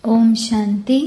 ఓం శాంతి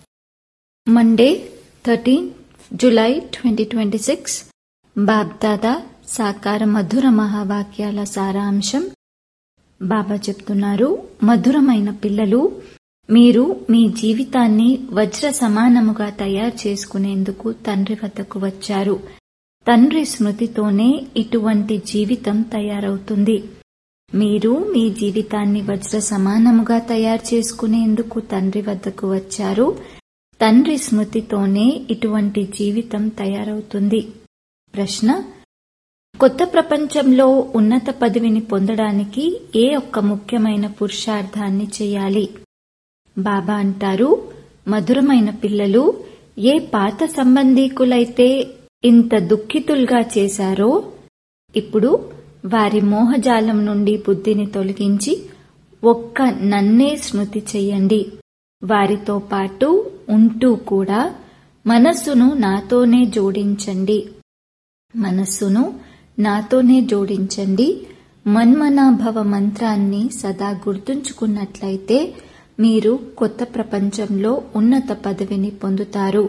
Monday thirteen July twenty twenty six Bapdada సాకార మధుర మహావాక్యాల సారాంశం బాబా చెప్తున్నారు మధురమైన పిల్లలు మీరు మీ జీవితాన్ని వజ్ర సమానముగా తయారు చేసుకునేందుకు తండ్రి వద్దకు వచ్చారు తండ్రి స్మృతితోనే ఇటువంటి జీవితం తయారవుతుంది మీరు మీ జీవితాన్ని వజ్ర సమానముగా తయారు చేసుకునేందుకు తండ్రి వద్దకు వచ్చారు తండ్రి స్మృతితోనే ఇటువంటి జీవితం తయారవుతుంది ప్రశ్న కొత్త ప్రపంచంలో ఉన్నత పదవిని పొందడానికి ఏ ఒక్క ముఖ్యమైన పురుషార్థాన్ని చేయాలి బాబా అంటారు మధురమైన పిల్లలు ఏ పాత సంబంధీకులైతే ఇంత దుఃఖితులుగా చేశారో ఇప్పుడు వారి మోహజాలం నుండి బుద్ధిని తొలగించి ఒక్క నన్నే స్మృతి చెయ్యండి వారితో పాటు ఉంటూ కూడా మనస్సును నాతోనే జోడించండి మనస్సును నాతోనే జోడించండి మన్మనాభవ మంత్రాన్ని సదా గుర్తుంచుకున్నట్లయితే మీరు కొత్త ప్రపంచంలో ఉన్నత పదవిని పొందుతారు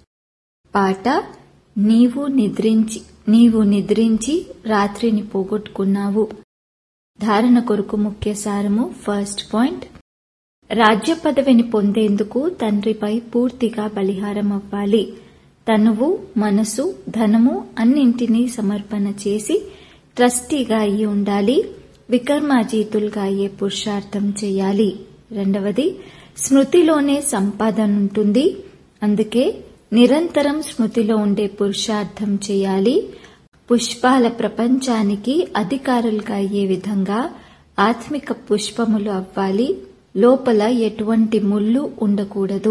పాట నీవు నిద్రించి నీవు నిద్రించి రాత్రిని పోగొట్టుకున్నావు ధారణ కొరకు ముఖ్య సారము ఫస్ట్ పాయింట్ రాజ్య పదవిని పొందేందుకు తండ్రిపై పూర్తిగా బలిహారం అవ్వాలి తనువు మనసు ధనము అన్నింటినీ సమర్పణ చేసి ట్రస్టీగా అయి ఉండాలి వికర్మాజీతులుగా అయ్యే పురుషార్థం చేయాలి రెండవది స్మృతిలోనే సంపాదన ఉంటుంది అందుకే నిరంతరం స్మృతిలో ఉండే పురుషార్థం చేయాలి పుష్పాల ప్రపంచానికి అధికారులుగా అయ్యే విధంగా ఆత్మిక పుష్పములు అవ్వాలి లోపల ఎటువంటి ముళ్ళు ఉండకూడదు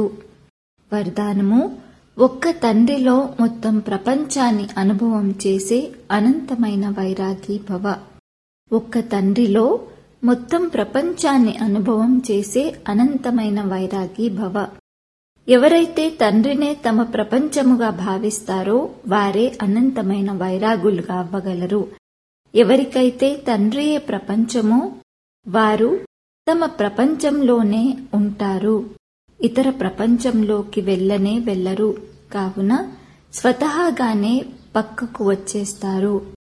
వరదానము ఒక్క తండ్రిలో మొత్తం ప్రపంచాన్ని అనుభవం చేసే అనంతమైన వైరాగి భవ ఒక్క తండ్రిలో మొత్తం ప్రపంచాన్ని అనుభవం చేసే అనంతమైన వైరాగి భవ ఎవరైతే తండ్రినే తమ ప్రపంచముగా భావిస్తారో వారే అనంతమైన వైరాగులుగా అవ్వగలరు ఎవరికైతే తండ్రియే ప్రపంచమో వారు తమ ప్రపంచంలోనే ఉంటారు ఇతర ప్రపంచంలోకి వెళ్ళనే వెళ్లరు కావున స్వతహాగానే పక్కకు వచ్చేస్తారు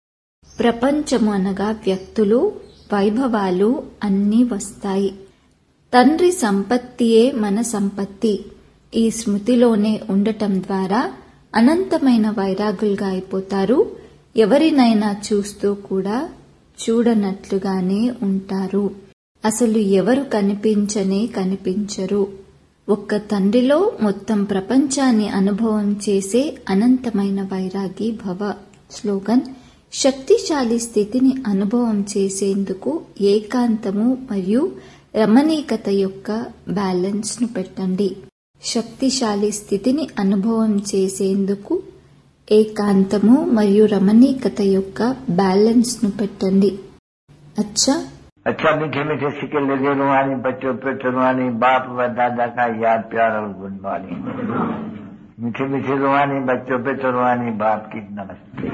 ప్రపంచము అనగా వ్యక్తులు వైభవాలు అన్నీ వస్తాయి తండ్రి సంపత్తియే మన సంపత్తి ఈ స్మృతిలోనే ఉండటం ద్వారా అనంతమైన వైరాగులుగా అయిపోతారు ఎవరినైనా చూస్తూ కూడా చూడనట్లుగానే ఉంటారు అసలు ఎవరు కనిపించనే కనిపించరు ఒక్క తండ్రిలో మొత్తం ప్రపంచాన్ని అనుభవం చేసే అనంతమైన వైరాగి భవ స్లోగన్ శక్తిశాలి స్థితిని అనుభవం చేసేందుకు ఏకాంతము మరియు రమణీకత యొక్క బ్యాలెన్స్ ను పెట్టండి శక్తిశాలి స్థితిని అనుభవం చేసేందుకు ఏకాంతము మరియు రమణీకత యొక్క బ్యాలెన్స్ ను పెట్టండి అచ్చా अच्छा मीठे मीठे सिक्के लगे रुहानी बच्चों पे रुहानी बाप व दादा का याद प्यार और गुड मॉर्निंग मीठे मीठे रुहानी बच्चों पे रुहानी बाप की नमस्ते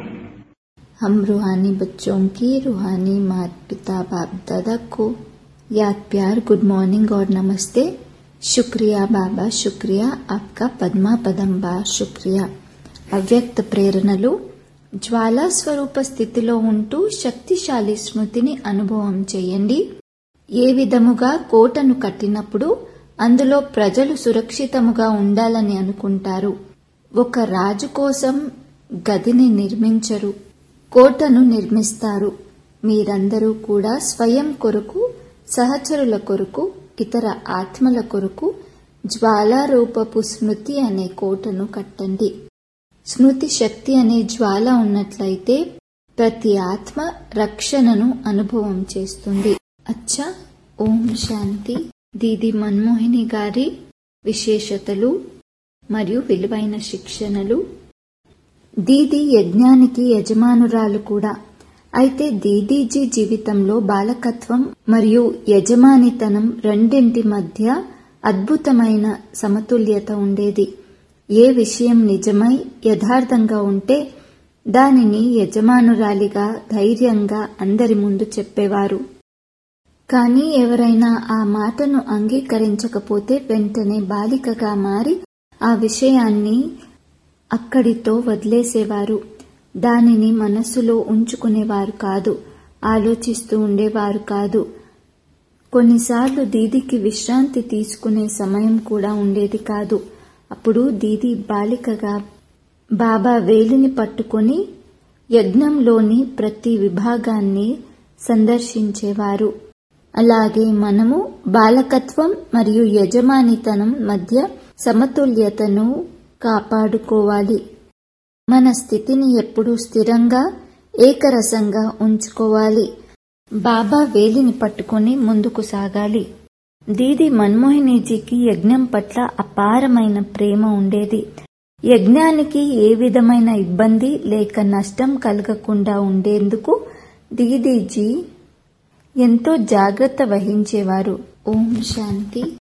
हम रूहानी बच्चों की रूहानी माता पिता बाप दादा को याद प्यार गुड मॉर्निंग और नमस्ते शुक्रिया बाबा शुक्रिया आपका पद्मा पदंबार शुक्रिया అవ్యక్త ప్రేరణలు జ్వాలా స్వరూప స్థితిలో ఉంటూ శక్తిశాలి స్మృతిని అనుభవం చేయండి ఏ విధముగా కోటను కట్టినప్పుడు అందులో ప్రజలు సురక్షితముగా ఉండాలని అనుకుంటారు ఒక రాజు కోసం గదిని నిర్మించరు కోటను నిర్మిస్తారు మీరందరూ కూడా స్వయం కొరకు సహచరుల కొరకు ఇతర ఆత్మల కొరకు జ్వాలారూపపు స్మృతి అనే కోటను కట్టండి స్మృతి శక్తి అనే జ్వాల ఉన్నట్లయితే ప్రతి ఆత్మ రక్షణను అనుభవం చేస్తుంది అచ్చా ఓం శాంతి దీది మన్మోహిని గారి విశేషతలు మరియు విలువైన శిక్షణలు దీది యజ్ఞానికి యజమానురాలు కూడా అయితే దీదీజీ జీవితంలో బాలకత్వం మరియు యజమానితనం రెండింటి మధ్య అద్భుతమైన సమతుల్యత ఉండేది ఏ విషయం నిజమై యథార్థంగా ఉంటే దానిని యజమానురాలిగా ధైర్యంగా అందరి ముందు చెప్పేవారు కానీ ఎవరైనా ఆ మాటను అంగీకరించకపోతే వెంటనే బాలికగా మారి ఆ విషయాన్ని అక్కడితో వదిలేసేవారు దానిని మనస్సులో ఉంచుకునేవారు కాదు ఆలోచిస్తూ ఉండేవారు కాదు కొన్నిసార్లు దీదికి విశ్రాంతి తీసుకునే సమయం కూడా ఉండేది కాదు అప్పుడు దీది బాలికగా బాబా వేలిని పట్టుకొని యజ్ఞంలోని ప్రతి విభాగాన్ని సందర్శించేవారు అలాగే మనము బాలకత్వం మరియు యజమానితనం మధ్య సమతుల్యతను కాపాడుకోవాలి మన స్థితిని ఎప్పుడూ స్థిరంగా ఏకరసంగా ఉంచుకోవాలి బాబా వేలిని పట్టుకొని ముందుకు సాగాలి దీది మన్మోహినీజీకి యజ్ఞం పట్ల అపారమైన ప్రేమ ఉండేది యజ్ఞానికి ఏ విధమైన ఇబ్బంది లేక నష్టం కలగకుండా ఉండేందుకు దీదీజీ ఎంతో జాగ్రత్త వహించేవారు ఓం శాంతి